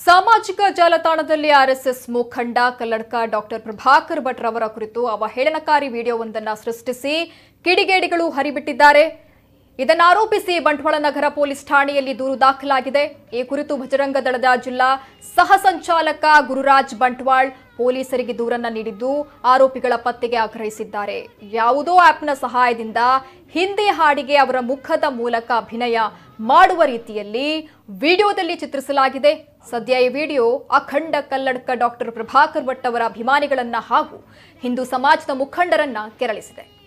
ಸಾಮಾಜಿಕ ಜಾಲತಾಣದಲ್ಲಿ ಆರ್ಎಸ್ಎಸ್ ಮುಖಂಡ ಕಲ್ಲಡ್ಕ ಡಾಕ್ಟರ್ ಪ್ರಭಾಕರ್ ಭಟ್ ರವರ ಕುರಿತು ಅವಹೇಳನಕಾರಿ ವಿಡಿಯೋವೊಂದನ್ನು ಸೃಷ್ಟಿಸಿ ಕಿಡಿಗೇಡಿಗಳು ಹರಿಬಿಟ್ಟಿದ್ದಾರೆ ಇದನ್ನಾರೋಪಿಸಿ ಬಂಟ್ವಾಳ ನಗರ ಪೊಲೀಸ್ ಠಾಣೆಯಲ್ಲಿ ದೂರು ದಾಖಲಾಗಿದೆ ಈ ಕುರಿತು ಬಜರಂಗ ದಳದ ಜಿಲ್ಲಾ ಸಹ ಸಂಚಾಲಕ ಗುರುರಾಜ್ ಬಂಟ್ವಾಳ್ ಪೊಲೀಸರಿಗೆ ದೂರನ್ನ ನೀಡಿದ್ದು ಆರೋಪಿಗಳ ಪತ್ತೆಗೆ ಆಗ್ರಹಿಸಿದ್ದಾರೆ ಯಾವುದೋ ಆಪ್ನ ಸಹಾಯದಿಂದ ಹಿಂದಿ ಹಾಡಿಗೆ ಅವರ ಮುಖದ ಮೂಲಕ ಅಭಿನಯ ಮಾಡುವ ರೀತಿಯಲ್ಲಿ ವಿಡಿಯೋದಲ್ಲಿ ಚಿತ್ರಿಸಲಾಗಿದೆ ಸದ್ಯ ಈ ವಿಡಿಯೋ ಅಖಂಡ ಕಲ್ಲಡ್ಕ ಡಾಕ್ಟರ್ ಪ್ರಭಾಕರ್ ಭಟ್ ಅವರ ಅಭಿಮಾನಿಗಳನ್ನ ಹಾಗೂ ಹಿಂದೂ ಸಮಾಜದ ಮುಖಂಡರನ್ನ ಕೆರಳಿಸಿದೆ